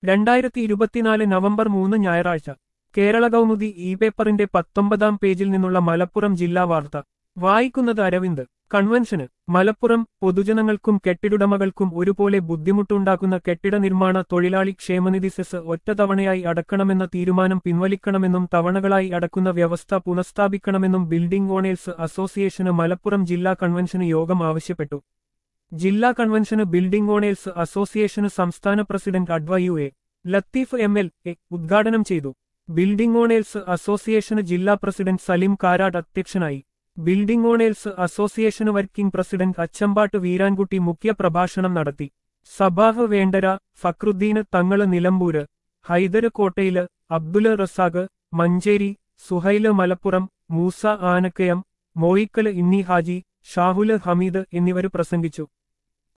രണ്ടായിരത്തി ഇരുപത്തിനാല് നവംബർ മൂന്ന് ഞായറാഴ്ച കേരള കൗമുദി ഇ പേപ്പറിന്റെ പത്തൊമ്പതാം പേജിൽ നിന്നുള്ള മലപ്പുറം ജില്ലാ വാർത്ത വായിക്കുന്നത് അരവിന്ദ് കൺവെൻഷന് മലപ്പുറം പൊതുജനങ്ങൾക്കും കെട്ടിടുടമകൾക്കും ഒരുപോലെ ബുദ്ധിമുട്ടുണ്ടാക്കുന്ന കെട്ടിട നിർമ്മാണ തൊഴിലാളി ക്ഷേമനിധി സെസ് ഒറ്റതവണയായി അടക്കണമെന്ന തീരുമാനം പിൻവലിക്കണമെന്നും തവണകളായി അടക്കുന്ന വ്യവസ്ഥ പുനഃസ്ഥാപിക്കണമെന്നും ബിൽഡിംഗ് ഓണേഴ്സ് അസോസിയേഷന് മലപ്പുറം ജില്ലാ കൺവെൻഷന് യോഗം ആവശ്യപ്പെട്ടു ജില്ലാ കൺവെൻഷന് ബിൽഡിംഗ് ഓണേഴ്സ് അസോസിയേഷന് സംസ്ഥാന president adv U A Latheef M L A ഉദ്ഘാടനം ചെയ്തു ബിൽഡിംഗ് ഓണേഴ്സ് അസോസിയേഷന് ജില്ലാ പ്രസിഡന്റ് സലീം കാരാട്ട് അധ്യക്ഷനായി building owners association working president Achambat Veerankutty മുഖ്യ പ്രഭാഷണം നടത്തി സബാഹ് വേണ്ടര ഫക്രുദ്ദീന് തങ്ങള് നിലമ്പൂര് ഹൈദര് കോട്ടയില് അബ്ദുല് റസാഖ് മഞ്ചേരി സുഹൈല് മലപ്പുറം മൂസ ആനക്കയം മോയിക്കല് ഇന്നി ഹാജി ഷാഹുല് ഹമീദ് എന്നിവർ പ്രസംഗിച്ചു